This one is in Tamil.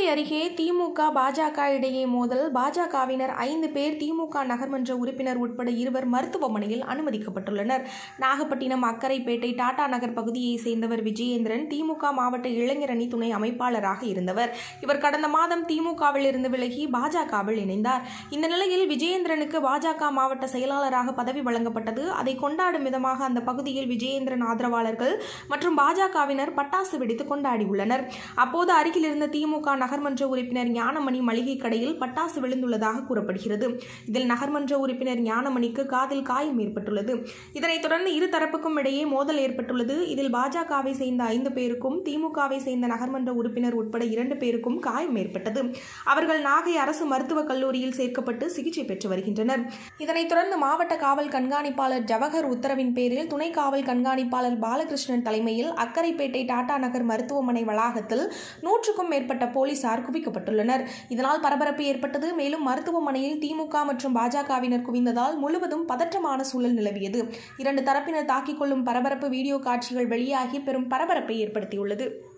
அருகே திமுக பாஜக இடையே மோதல் பாஜகவினர் ஐந்து பேர் திமுக நகர்மன்ற உறுப்பினர் உட்பட இருவர் மருத்துவமனையில் அனுமதிக்கப்பட்டுள்ளனர் நாகப்பட்டினம் அக்கரைப்பேட்டை டாடா நகர் பகுதியைச் சேர்ந்தவர் விஜயேந்திரன் திமுக மாவட்ட இளைஞர் அணி துணை அமைப்பாளராக இருந்தவர் இவர் கடந்த மாதம் திமுகவில் இருந்து விலகி பாஜகவில் இணைந்தார் இந்த நிலையில் விஜயேந்திரனுக்கு பாஜக மாவட்ட செயலாளராக பதவி வழங்கப்பட்டது அதை கொண்டாடும் விதமாக அந்த பகுதியில் விஜயேந்திரன் ஆதரவாளர்கள் மற்றும் பாஜகவினர் பட்டாசு வெடித்து கொண்டாடியுள்ளனர் அப்போது அருகில் இருந்த திமுக நகர்மன்ற உறுப்பினர் ஞானமணி மளிகை கடையில் பட்டாசு விழுந்துள்ளதாக கூறப்படுகிறது இதில் நகர்மன்ற உறுப்பினர் ஞானமணிக்கு காதில் காயம் ஏற்பட்டுள்ளது இதனைத் தொடர்ந்து இரு தரப்புக்கும் இடையே மோதல் ஏற்பட்டுள்ளது இதில் பாஜகவை சேர்ந்த ஐந்து பேருக்கும் திமுகவை சேர்ந்த நகர்மன்ற உறுப்பினர் உட்பட இரண்டு பேருக்கும் காயம் ஏற்பட்டது அவர்கள் நாகை அரசு மருத்துவக் கல்லூரியில் சேர்க்கப்பட்டு சிகிச்சை பெற்று வருகின்றனர் இதனைத் தொடர்ந்து மாவட்ட காவல் கண்காணிப்பாளர் ஜவஹர் உத்தரவின் பேரில் துணை காவல் கண்காணிப்பாளர் பாலகிருஷ்ணன் தலைமையில் அக்கரைப்பேட்டை டாடா நகர் மருத்துவமனை வளாகத்தில் நூற்றுக்கும் மேற்பட்ட போலீசார் குவிக்கப்பட்டுள்ளனர் இதனால் பரபரப்பு ஏற்பட்டது மேலும் மருத்துவமனையில் திமுக மற்றும் பாஜகவினர் குவிந்ததால் முழுவதும் பதற்றமான சூழல் நிலவியது இரண்டு தரப்பினர் தாக்கிக் கொள்ளும் பரபரப்பு வீடியோ காட்சிகள் வெளியாகி பெரும் பரபரப்பை ஏற்படுத்தியுள்ளது